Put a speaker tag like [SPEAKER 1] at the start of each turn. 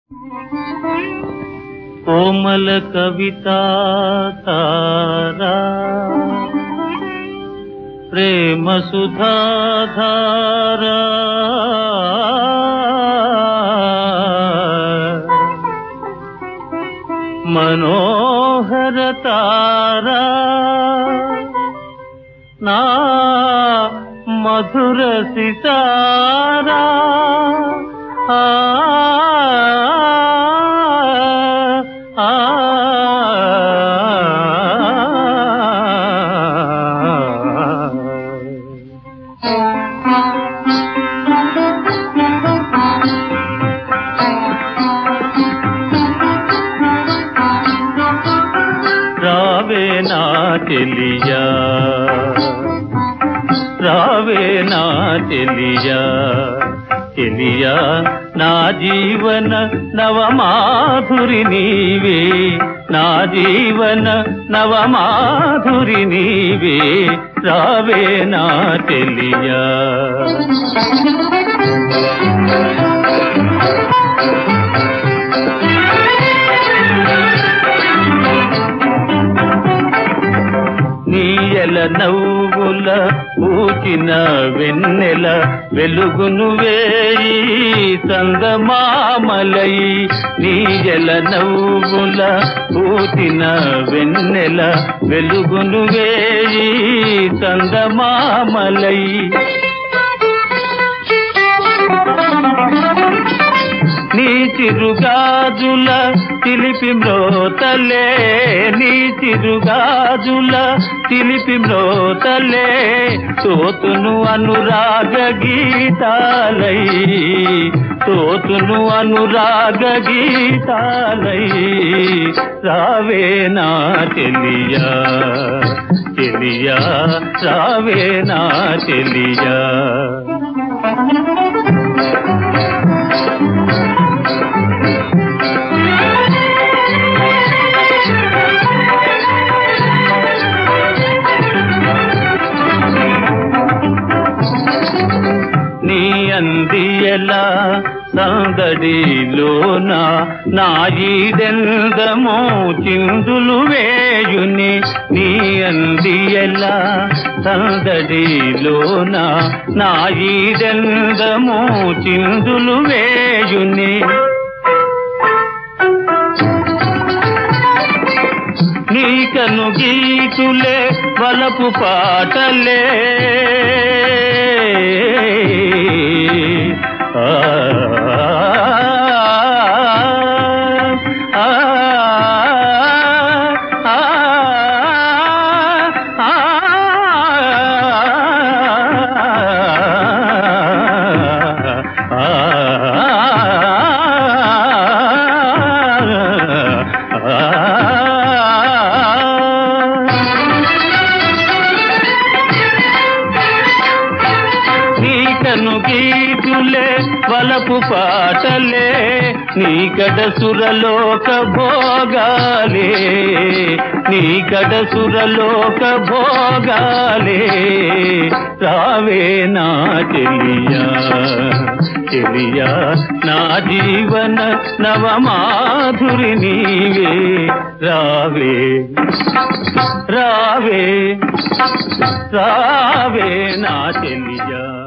[SPEAKER 1] కోమల కవితా తారా ప్రేమ సుధాధారా మనోహర తారా నా మధుర సితారా ఆ ఆ రావే నా చెలియా రావే నా చెలియా చెలియా నా జీవన నవమాధురి నీవే నా జీవన నవమాధురి నీవే రావే నా చెలియా నీయల నవ్వుల ఊచిన వెన్నెల వెలుగును వేయి సంగమామలై నీయల నవ్వుల ఊచిన వెన్నెల వెలుగును వేయి సంగమామలై నీ చిరుగాజుల చిలిపి మ్రోతలే నీ చిరుగాజుల చిలిపి మ్రోతలే తోతును అనురాగ గీతాలై తోతును అనురాగ గీతాలై రావే నా చెలియా చెలియా రావే నా చెలియా నీ అందియలా సందడిలోన నా ఈదెందమో చిందులు వేయుని నీ అందియలా సందడిలోన నా ఈదెందమో చిందులు వేయుని నీకను గీతులే వలపు పాటలే ఆ, ఆ, ఆ, ఆ, నీకను గీతులే వలపు పాటలే నీకడ సురలోక భోగాలే నీకడ సురలోక భోగాలే రావే నా చెలియా చెలియా నా జీవన నవమాధురి నీవే రావే రావే రావే నా చెలియా